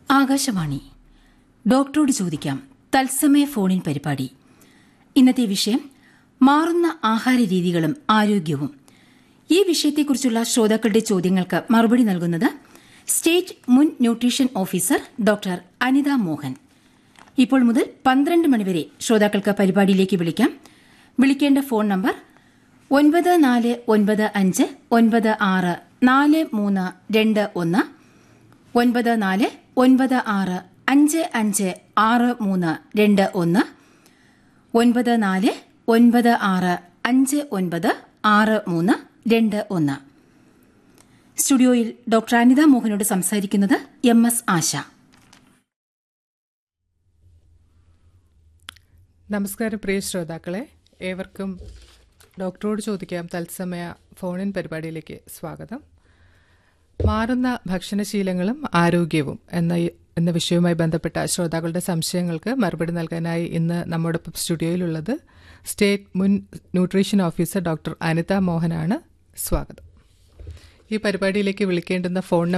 ആകാശവാണി ഡോക്ടറോട് ചോദിക്കാം തത്സമയ ഫോണിൻ പരിപാടി ഇന്നത്തെ വിഷയം മാറുന്ന ആഹാര രീതികളും ആരോഗ്യവും ഈ വിഷയത്തെക്കുറിച്ചുള്ള ശ്രോതാക്കളുടെ ചോദ്യങ്ങൾക്ക് മറുപടി നൽകുന്നത് സ്റ്റേറ്റ് മുൻ nutrition officer doctor Anitha Mohan ഇപ്പോൾ മുതൽ പന്ത്രണ്ട് മണിവരെ ശ്രോതാക്കൾക്ക് പരിപാടിയിലേക്ക് വിളിക്കാം വിളിക്കേണ്ട ഫോൺ നമ്പർ ഒൻപത് നാല് ഒൻപത് അഞ്ച് ഒൻപത് ആറ് നാല് മൂന്ന് രണ്ട് ഒന്ന് ഒൻപത് നാല് ഒൻപത് ആറ് അഞ്ച് അഞ്ച് ആറ് മൂന്ന് രണ്ട് ഒന്ന് ഒൻപത് നാല് ഒൻപത് ആറ് അഞ്ച് ഒൻപത് ആറ് മൂന്ന് രണ്ട് ഒന്ന് സ്റ്റുഡിയോയിൽ ഡോക്ടർ അനിത മോഹനോട് സംസാരിക്കുന്നത് എം എസ് ആശ നമസ്കാരം പ്രിയ ശ്രോതാക്കളെ ഏവർക്കും ഡോക്ടറോട് ചോദിക്കാം തത്സമയ ഫോണിൻ പരിപാടിയിലേക്ക് സ്വാഗതം മാറുന്ന ഭക്ഷണശീലങ്ങളും ആരോഗ്യവും എന്ന ഈ- എന്ന വിഷയവുമായി ബന്ധപ്പെട്ട ശ്രോതാക്കളുടെ സംശയങ്ങൾക്ക് മറുപടി നൽകാനായി ഇന്ന് നമ്മോടൊപ്പം സ്റ്റുഡിയോയിലുള്ളത് സ്റ്റേറ്റ് മുൻ ന്യൂട്രീഷൻ ഓഫീസർ ഡോക്ടർ അനിത മോഹനാണ് സ്വാഗതം ഈ പരിപാടിയിലേക്ക് വിളിക്കേണ്ടുന്ന ഫോൺ